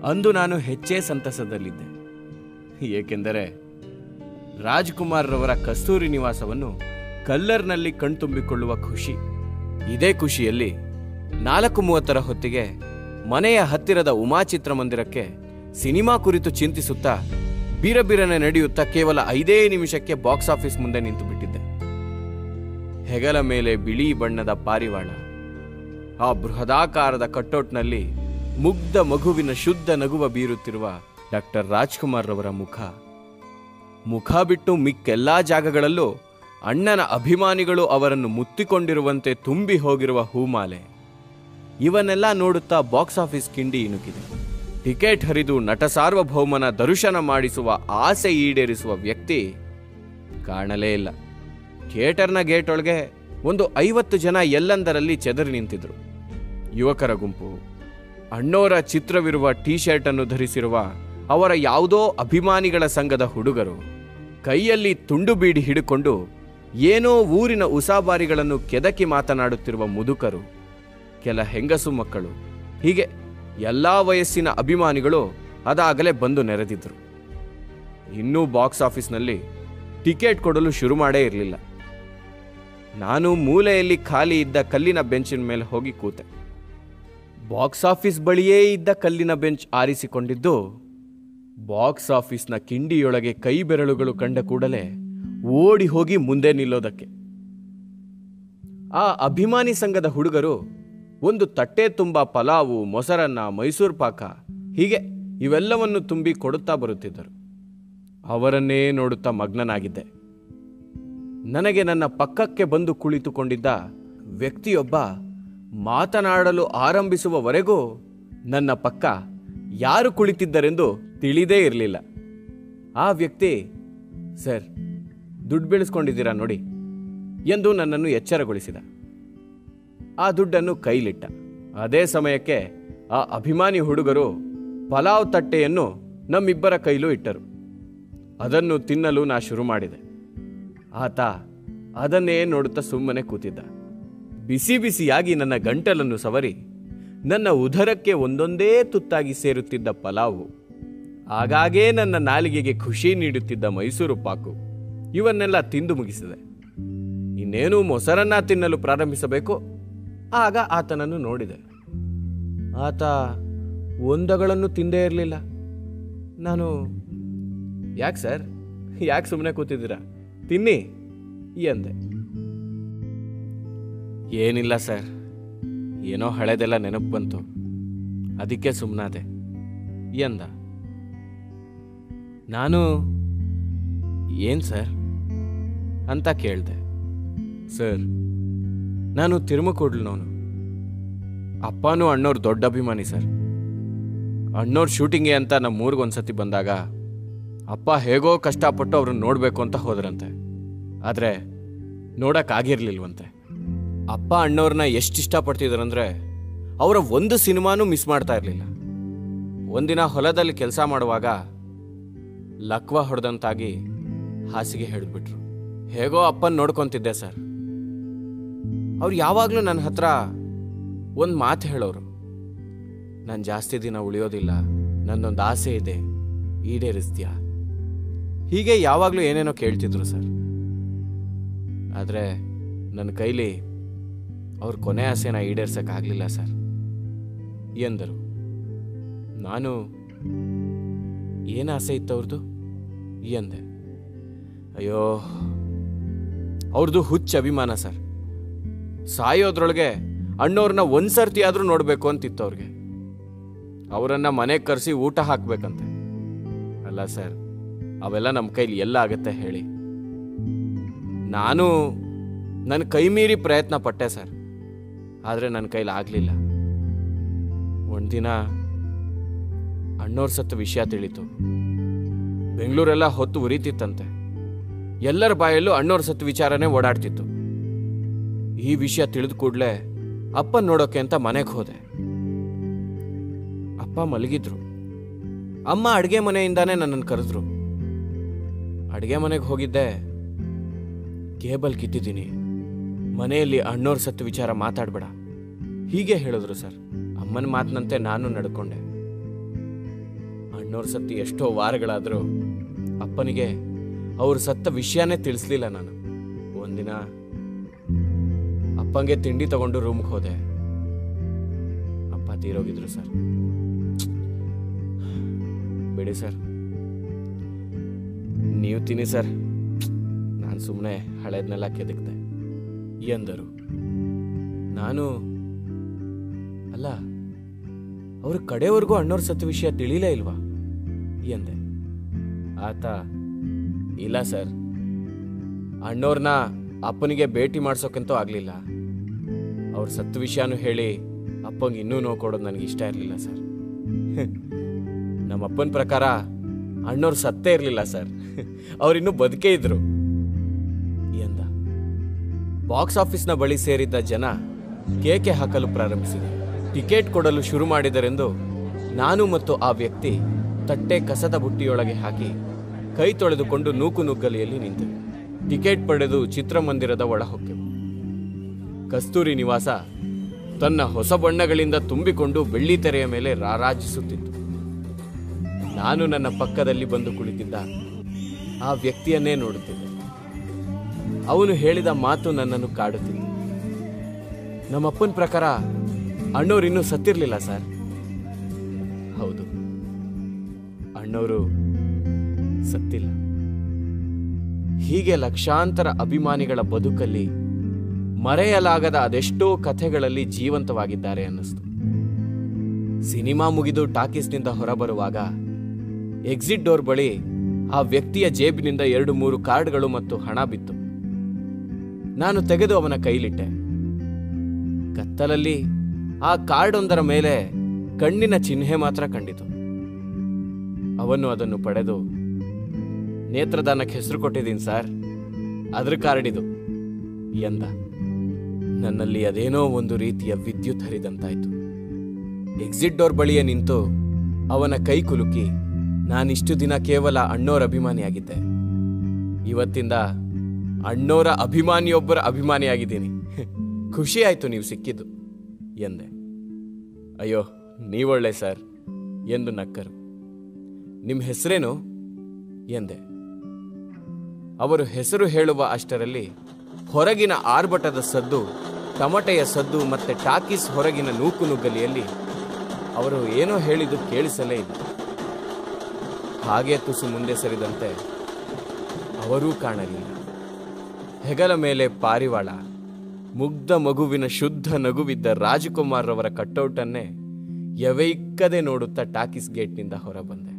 ಅಂದು ನಾನು ಹೆಚ್ಚೇ ಸಂತಸದಲ್ಲಿದ್ದೆ ಏಕೆಂದರೆ ರಾಜ್ಕುಮಾರ್ ರವರ ಕಸ್ತೂರಿ ನಿವಾಸವನ್ನು ಕಲ್ಲರ್ನಲ್ಲಿ ಕಣ್ತುಂಬಿಕೊಳ್ಳುವ ಖುಷಿ ಇದೇ ಖುಷಿಯಲ್ಲಿ ನಾಲ್ಕು ಮೂವತ್ತರ ಹೊತ್ತಿಗೆ ಮನೆಯ ಹತ್ತಿರದ ಉಮಾ ಚಿತ್ರಮಂದಿರಕ್ಕೆ ಸಿನಿಮಾ ಕುರಿತು ಚಿಂತಿಸುತ್ತಾ ಬೀರಬೀರನೆ ನಡೆಯುತ್ತಾ ಕೇವಲ ಐದೇ ನಿಮಿಷಕ್ಕೆ ಬಾಕ್ಸ್ ಆಫೀಸ್ ಮುಂದೆ ನಿಂತು ಬಿಟ್ಟಿದ್ದೆ ಹೆಗಲ ಮೇಲೆ ಬಿಳಿ ಬಣ್ಣದ ಪಾರಿವಾಳ ಆ ಬೃಹದಾಕಾರದ ಕಟ್ಟೌಟ್ನಲ್ಲಿ ಮುಗ್ಧ ಮಗುವಿನ ಶುದ್ಧ ನಗುವ ಬೀರುತ್ತಿರುವ ಡಾಕ್ಟರ್ ರಾಜ್ಕುಮಾರ್ ರವರ ಮುಖ ಮುಖ ಬಿಟ್ಟು ಮಿಕ್ಕೆಲ್ಲಾ ಜಾಗಗಳಲ್ಲೂ ಅಣ್ಣನ ಅಭಿಮಾನಿಗಳು ಅವರನ್ನು ಮುತ್ತಿಕೊಂಡಿರುವಂತೆ ತುಂಬಿ ಹೋಗಿರುವ ಹೂಮಾಲೆ ಇವನ್ನೆಲ್ಲ ನೋಡುತ್ತಾ ಬಾಕ್ಸ್ ಆಫೀಸ್ ಕಿಂಡಿ ಇಣುಕಿದೆ ಟಿಕೆಟ್ ಹರಿದು ನಟ ಸಾರ್ವಭೌಮನ ದರ್ಶನ ಮಾಡಿಸುವ ಆಸೆ ಈಡೇರಿಸುವ ವ್ಯಕ್ತಿ ಕಾಣಲೇ ಇಲ್ಲ ಥಿಯೇಟರ್ನ ಗೇಟ್ ಒಳಗೆ ಒಂದು ಐವತ್ತು ಜನ ಎಲ್ಲಂದರಲ್ಲಿ ಚೆದರಿ ನಿಂತಿದ್ರು ಯುವಕರ ಗುಂಪು ಅಣ್ಣೋರ ಚಿತ್ರವಿರುವ ಟೀ ಶರ್ಟ್ ಅನ್ನು ಧರಿಸಿರುವ ಅವರ ಯಾವುದೋ ಅಭಿಮಾನಿಗಳ ಸಂಘದ ಹುಡುಗರು ಕೈಯಲ್ಲಿ ತುಂಡು ಬೀಡಿ ಹಿಡಿಕೊಂಡು ಏನೋ ಊರಿನ ಉಸಾಬಾರಿಗಳನ್ನು ಕೆದಕಿ ಮಾತನಾಡುತ್ತಿರುವ ಮುದುಕರು ಕೆಲ ಹೆಂಗಸು ಮಕ್ಕಳು ಹೀಗೆ ಎಲ್ಲಾ ವಯಸ್ಸಿನ ಅಭಿಮಾನಿಗಳು ಅದಾಗಲೇ ಬಂದು ನೆರೆದಿದ್ದರು ಇನ್ನೂ ಬಾಕ್ಸ್ ಆಫೀಸ್ನಲ್ಲಿ ಟಿಕೆಟ್ ಕೊಡಲು ಶುರು ಮಾಡೇ ಇರಲಿಲ್ಲ ನಾನು ಮೂಲೆಯಲ್ಲಿ ಖಾಲಿ ಇದ್ದ ಕಲ್ಲಿನ ಬೆಂಚಿನ ಮೇಲೆ ಹೋಗಿ ಕೂತೆ ಬಾಕ್ಸ್ ಆಫೀಸ್ ಬಳಿಯೇ ಇದ್ದ ಕಲ್ಲಿನ ಬೆಂಚ್ ಆರಿಸಿಕೊಂಡಿದ್ದು ಬಾಕ್ಸ್ ಆಫೀಸ್ನ ಕಿಂಡಿಯೊಳಗೆ ಕೈ ಬೆರಳುಗಳು ಕಂಡ ಕೂಡಲೇ ಓಡಿ ಹೋಗಿ ಮುಂದೆ ನಿಲ್ಲೋದಕ್ಕೆ ಆ ಅಭಿಮಾನಿ ಸಂಘದ ಹುಡುಗರು ಒಂದು ತಟ್ಟೆ ತುಂಬ ಪಲಾವು ಮೊಸರನ್ನ ಮೈಸೂರು ಪಾಕ ಹೀಗೆ ಇವೆಲ್ಲವನ್ನು ತುಂಬಿ ಕೊಡುತ್ತಾ ಬರುತ್ತಿದ್ದರು ಅವರನ್ನೇ ನೋಡುತ್ತಾ ಮಗ್ನನಾಗಿದ್ದೆ ನನಗೆ ನನ್ನ ಪಕ್ಕಕ್ಕೆ ಬಂದು ಕುಳಿತುಕೊಂಡಿದ್ದ ವ್ಯಕ್ತಿಯೊಬ್ಬ ಮಾತನಾಡಲು ಆರಂಭಿಸುವವರೆಗೂ ನನ್ನ ಪಕ್ಕ ಯಾರು ಕುಳಿತಿದ್ದರೆಂದು ತಿಳಿದೇ ಇರಲಿಲ್ಲ ಆ ವ್ಯಕ್ತಿ ಸರ್ ದುಡ್ಡು ಬೆಳೆಸ್ಕೊಂಡಿದ್ದೀರಾ ನೋಡಿ ಎಂದು ನನ್ನನ್ನು ಎಚ್ಚರಗೊಳಿಸಿದ ಆ ದುಡ್ಡನ್ನು ಕೈಲಿಟ್ಟ ಅದೇ ಸಮಯಕ್ಕೆ ಆ ಅಭಿಮಾನಿ ಹುಡುಗರು ಪಲಾವ್ ತಟ್ಟೆಯನ್ನು ನಮ್ಮಿಬ್ಬರ ಕೈಲೂ ಇಟ್ಟರು ಅದನ್ನು ತಿನ್ನಲು ನಾ ಶುರು ಮಾಡಿದೆ ಆತ ಅದನ್ನೇ ನೋಡುತ್ತಾ ಸುಮ್ಮನೆ ಕೂತಿದ್ದ ಬಿಸಿ ಬಿಸಿಯಾಗಿ ನನ್ನ ಗಂಟಲನ್ನು ಸವರಿ ನನ್ನ ಉದರಕ್ಕೆ ಒಂದೊಂದೇ ತುತ್ತಾಗಿ ಸೇರುತ್ತಿದ್ದ ಪಲಾವು ಆಗಾಗೇ ನನ್ನ ನಾಲಿಗೆಗೆ ಖುಷಿ ನೀಡುತ್ತಿದ್ದ ಮೈಸೂರು ಪಾಕು ಇವನ್ನೆಲ್ಲ ತಿಂದು ಮುಗಿಸಿದೆ ಇನ್ನೇನು ಮೊಸರನ್ನ ತಿನ್ನಲು ಪ್ರಾರಂಭಿಸಬೇಕು ಆಗ ಆತನನ್ನು ನೋಡಿದೆ ಆತ ಒಂದಗಳನ್ನು ತಿಂದೇ ಇರಲಿಲ್ಲ ನಾನು ಯಾಕೆ ಸರ್ ಯಾಕೆ ಸುಮ್ಮನೆ ಕೂತಿದ್ದೀರಾ ತಿನ್ನಿ ಎಂದೆ ಏನಿಲ್ಲ ಸರ್ ಏನೋ ಹಳೆದೆಲ್ಲ ನೆನಪು ಬಂತು ಅದಕ್ಕೆ ಸುಮ್ಮನಾದೆ ಎಂದ ನಾನು ಏನ್ ಸರ್ ಅಂತ ಕೇಳಿದೆ ಸರ್ ನಾನು ತಿರುಮಕೂಡ್ಲನವನು ಅಪ್ಪನೂ ಅಣ್ಣವ್ರ ದೊಡ್ಡ ಅಭಿಮಾನಿ ಸರ್ ಅಣ್ಣವ್ರ ಶೂಟಿಂಗ್ಗೆ ಅಂತ ನಮ್ಮ ಊರಿಗೆ ಒಂದ್ಸತಿ ಬಂದಾಗ ಅಪ್ಪ ಹೇಗೋ ಕಷ್ಟಪಟ್ಟು ಅವ್ರನ್ನ ನೋಡಬೇಕು ಅಂತ ಹೋದ್ರಂತೆ ಆದರೆ ನೋಡೋಕ್ಕಾಗಿರ್ಲಿಲ್ವಂತೆ ಅಪ್ಪ ಅಣ್ಣವ್ರನ್ನ ಎಷ್ಟು ಇಷ್ಟಪಡ್ತಿದ್ರಂದ್ರೆ ಅವರ ಒಂದು ಸಿನಿಮಾನೂ ಮಿಸ್ ಮಾಡ್ತಾ ಇರಲಿಲ್ಲ ಒಂದಿನ ಹೊಲದಲ್ಲಿ ಕೆಲಸ ಮಾಡುವಾಗ ಲಕ್ವ ಹೊಡೆದಂತಾಗಿ ಹಾಸಿಗೆ ಹಿಡಿದ್ಬಿಟ್ರು ಹೇಗೋ ಅಪ್ಪನ ನೋಡ್ಕೊಂತಿದ್ದೆ ಸರ್ ಅವ್ರು ಯಾವಾಗಲೂ ನನ್ನ ಹತ್ರ ಒಂದು ಮಾತು ಹೇಳೋರು ನಾನು ಜಾಸ್ತಿ ದಿನ ಉಳಿಯೋದಿಲ್ಲ ನನ್ನೊಂದು ಆಸೆ ಇದೆ ಈಡೇರಿಸ್ತೀಯಾ ಹೀಗೆ ಯಾವಾಗಲೂ ಏನೇನೋ ಕೇಳ್ತಿದ್ರು ಸರ್ ಆದರೆ ನನ್ನ ಕೈಲಿ ಅವ್ರ ಕೊನೆ ಆಸೆನ ಈಡೇರ್ಸೋಕ್ಕಾಗಲಿಲ್ಲ ಸರ್ ಎಂದರು ನಾನು ಏನು ಆಸೆ ಇತ್ತು ಅವ್ರದ್ದು ಎಂದೆ ಅಯ್ಯೋ ಅವ್ರದ್ದು ಹುಚ್ಚ ಅಭಿಮಾನ ಸರ್ ಸಾಯೋದ್ರೊಳಗೆ ಅಣ್ಣವ್ರನ್ನ ಒಂದ್ಸರ್ತಿ ಆದ್ರೂ ನೋಡ್ಬೇಕು ಅಂತಿತ್ತು ಅವ್ರಿಗೆ ಅವರನ್ನ ಮನೆಗೆ ಕರೆಸಿ ಊಟ ಹಾಕ್ಬೇಕಂತೆ ಅಲ್ಲ ಸರ್ ಅವೆಲ್ಲ ನಮ್ಮ ಕೈಲಿ ಎಲ್ಲ ಆಗತ್ತೆ ಹೇಳಿ ನಾನು ನನ್ನ ಕೈ ಮೀರಿ ಪ್ರಯತ್ನ ಪಟ್ಟೆ ಸರ್ ಆದರೆ ನನ್ನ ಕೈಲಿ ಆಗಲಿಲ್ಲ ಒಂದಿನ ಅಣ್ಣವ್ರ ಸತ್ತ ವಿಷಯ ತಿಳಿತು ಬೆಂಗಳೂರೆಲ್ಲ ಹೊತ್ತು ಉರಿತಿತ್ತಂತೆ ಎಲ್ಲರ ಬಾಯಲ್ಲೂ ಅಣ್ಣವ್ರ ಸತ್ತ ವಿಚಾರನೇ ಓಡಾಡ್ತಿತ್ತು ಈ ವಿಷಯ ತಿಳಿದ ಕೂಡಲೇ ಅಪ್ಪ ನೋಡೋಕೆ ಅಂತ ಮನೆಗೆ ಹೋದೆ ಅಪ್ಪ ಮಲಗಿದ್ರು ಅಮ್ಮ ಅಡುಗೆ ಮನೆಯಿಂದಾನೇ ನನ್ನನ್ನು ಕರೆದ್ರು ಅಡುಗೆ ಮನೆಗೆ ಹೋಗಿದ್ದೆ ಕೇಬಲ್ ಕಿತ್ತಿದ್ದೀನಿ ಮನೆಯಲ್ಲಿ ಅಣ್ಣೋರ್ ಸತ್ತು ವಿಚಾರ ಮಾತಾಡಬೇಡ ಹೀಗೆ ಹೇಳಿದ್ರು ಸರ್ ಅಮ್ಮನ ಮಾತಿನಂತೆ ನಾನು ನಡ್ಕೊಂಡೆ ಅಣ್ಣವ್ರ ಸತ್ತಿ ಎಷ್ಟೋ ವಾರಗಳಾದರೂ ಅಪ್ಪನಿಗೆ ಅವ್ರು ಸತ್ತ ವಿಷಯನೇ ತಿಳಿಸ್ಲಿಲ್ಲ ನಾನು ಒಂದಿನ ಅಪ್ಪಂಗೆ ತಿಂಡಿ ತಗೊಂಡು ರೂಮ್ಗೆ ಹೋದೆ ಅಪ್ಪ ತೀರೋಗಿದ್ರು ಸರ್ ಬಿಡಿ ಸರ್ ನೀವು ತಿನ್ನಿ ಸರ್ ನಾನು ಸುಮ್ಮನೆ ಹಳೇದ್ನೆಲ್ಲ ಕೆದಕ್ದೆ ಎಂದರು ನಾನು ಅಲ್ಲ ಅವ್ರ ಕಡೆವರೆಗೂ ಅಣ್ಣವ್ರ ಸತ್ತ ವಿಷಯ ತಿಳಿಲೇ ಇಲ್ವಾ ಎಂದೆ ಆತ ಇಲ್ಲ ಸರ್ ಅಣ್ಣವ್ರನ್ನ ಅಪ್ಪನಿಗೆ ಭೇಟಿ ಮಾಡ್ಸೋಕ್ಕಂತೂ ಆಗಲಿಲ್ಲ ಅವ್ರ ಸತ್ತ ವಿಷಯನೂ ಹೇಳಿ ಅಪ್ಪಂಗೆ ಇನ್ನೂ ನೋವು ಕೊಡೋದು ನನಗೆ ಇಷ್ಟ ಇರಲಿಲ್ಲ ಸರ್ ನಮ್ಮ ಅಪ್ಪನ ಪ್ರಕಾರ ಅಣ್ಣವ್ರು ಸತ್ತೇ ಇರಲಿಲ್ಲ ಸರ್ ಅವರಿನ್ನೂ ಬದುಕೇ ಇದ್ರು ಎಂದ ಬಾಕ್ಸ್ ಆಫೀಸ್ನ ಬಳಿ ಸೇರಿದ್ದ ಜನ ಕೇಕೆ ಹಾಕಲು ಪ್ರಾರಂಭಿಸಿದರು ಟಿಕೆಟ್ ಕೊಡಲು ಶುರು ಮಾಡಿದರೆಂದು ನಾನು ಮತ್ತು ಆ ವ್ಯಕ್ತಿ ತಟ್ಟೆ ಕಸದ ಬುಟ್ಟಿಯೊಳಗೆ ಹಾಕಿ ಕೈ ತೊಳೆದುಕೊಂಡು ನೂಕು ನುಗ್ಗಲಿಯಲ್ಲಿ ನಿಂತೆವು ಟಿಕೆಟ್ ಪಡೆದು ಚಿತ್ರಮಂದಿರದ ಒಳ ಹೊಕ್ಕೆವು ಕಸ್ತೂರಿ ನಿವಾಸ ತನ್ನ ಹೊಸ ಬಣ್ಣಗಳಿಂದ ತುಂಬಿಕೊಂಡು ಬೆಳ್ಳಿ ತೆರೆಯ ಮೇಲೆ ರಾರಾಜಿಸುತ್ತಿತ್ತು ನಾನು ನನ್ನ ಪಕ್ಕದಲ್ಲಿ ಬಂದು ಕುಳಿತಿದ್ದ ಆ ವ್ಯಕ್ತಿಯನ್ನೇ ನೋಡುತ್ತಿದ್ದೆ ಅವನು ಹೇಳಿದ ಮಾತು ನನ್ನನ್ನು ಕಾಡುತ್ತಿತ್ತು ನಮ್ಮಪ್ಪನ ಪ್ರಕಾರ ಅಣ್ಣವ್ರು ಇನ್ನೂ ಸತ್ತಿರ್ಲಿಲ್ಲ ಸರ್ ಹೌದು ಅಣ್ಣವರು ಸತ್ತಿಲ್ಲ ಹೀಗೆ ಲಕ್ಷಾಂತರ ಅಭಿಮಾನಿಗಳ ಬದುಕಲ್ಲಿ ಮರೆಯಲಾಗದ ಅದೆಷ್ಟೋ ಕಥೆಗಳಲ್ಲಿ ಜೀವಂತವಾಗಿದ್ದಾರೆ ಅನ್ನಿಸ್ತು ಸಿನಿಮಾ ಮುಗಿದು ಟಾಕೀಸ್ನಿಂದ ಹೊರಬರುವಾಗ ಎಕ್ಸಿಟ್ ಡೋರ್ ಬಳಿ ಆ ವ್ಯಕ್ತಿಯ ಜೇಬಿನಿಂದ ಎರಡು ಮೂರು ಕಾರ್ಡ್ಗಳು ಮತ್ತು ಹಣ ಬಿತ್ತು ನಾನು ತೆಗೆದು ಅವನ ಕೈಲಿಟ್ಟೆ ಕತ್ತಲಲ್ಲಿ ಆ ಕಾರ್ಡೊಂದರ ಮೇಲೆ ಕಣ್ಣಿನ ಚಿಹ್ನೆ ಮಾತ್ರ ಕಂಡಿತು ಅವನು ಅದನ್ನು ಪಡೆದು ನೇತ್ರದಾನಕ್ಕೆ ಹೆಸರು ಕೊಟ್ಟಿದ್ದೀನಿ ಸರ್ ಅದ್ರ ಕಾರ್ಡಿದು ಎಂದ ನನ್ನಲ್ಲಿ ಅದೇನೋ ಒಂದು ರೀತಿಯ ವಿದ್ಯುತ್ ಹರಿದಂತಾಯ್ತು ಎಕ್ಸಿಟ್ ಡೋರ್ ಬಳಿಯೇ ನಿಂತು ಅವನ ಕೈ ಕುಲುಕಿ ನಾನಿಷ್ಟು ದಿನ ಕೇವಲ ಅಣ್ಣೋರ ಅಭಿಮಾನಿಯಾಗಿದ್ದೆ ಇವತ್ತಿಂದ ಅಣ್ಣೋರ ಅಭಿಮಾನಿಯೊಬ್ಬರ ಅಭಿಮಾನಿಯಾಗಿದ್ದೀನಿ ಖುಷಿ ಆಯ್ತು ನೀವು ಸಿಕ್ಕಿದ್ದು ಎಂದೆ ಅಯ್ಯೋ ನೀವೊಳ್ಳೆ ಸರ್ ಎಂದು ನಕ್ಕರು ನಿಮ್ಮ ಹೆಸರೇನು ಎಂದೆ ಅವರು ಹೆಸರು ಹೇಳುವ ಅಷ್ಟರಲ್ಲಿ ಹೊರಗಿನ ಆರ್ಭಟದ ಸದ್ದು ಟಮಟೆಯ ಸದ್ದು ಮತ್ತೆ ಟಾಕೀಸ್ ಹೊರಗಿನ ನೂಕು ನುಗ್ಗಲಿಯಲ್ಲಿ ಅವರು ಏನೋ ಹೇಳಿದ್ದು ಕೇಳಿಸಲೇ ಇಲ್ಲ ಹಾಗೆ ತುಸು ಮುಂದೆ ಸರಿದಂತೆ ಅವರೂ ಕಾಣಲಿಲ್ಲ ಹೆಗಲ ಮೇಲೆ ಪಾರಿವಾಳ ಮುಗ್ಧ ಮಗುವಿನ ಶುದ್ಧ ನಗುವಿದ್ದ ರಾಜಕುಮಾರ್ ರವರ ಕಟ್ಟೌಟನ್ನೇ ಯವೈಕ್ಕದೆ ನೋಡುತ್ತಾ ಟಾಕೀಸ್ ಗೇಟ್ನಿಂದ ಹೊರಬಂದೆ